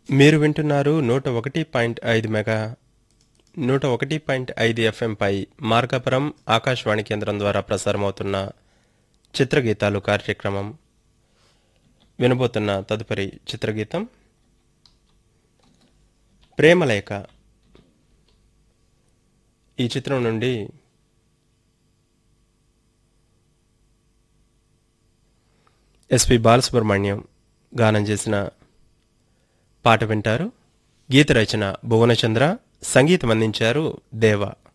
మీరు వింటున్నారు నూట ఒకటి పాయింట్ ఐదు మెగా నూట ఒకటి పాయింట్ ఐదు ఎఫ్ఎంపై మార్కాపురం ఆకాశవాణి కేంద్రం ద్వారా ప్రసారమవుతున్న చిత్రగీతాలు కార్యక్రమం వినబోతున్న తదుపరి చిత్రగీతం ప్రేమలేఖ ఈ చిత్రం నుండి ఎస్పి బాలసుబ్రహ్మణ్యం గానం చేసిన పాట వింటారు గీత రచన భువనచంద్ర సంగీతం అందించారు దేవ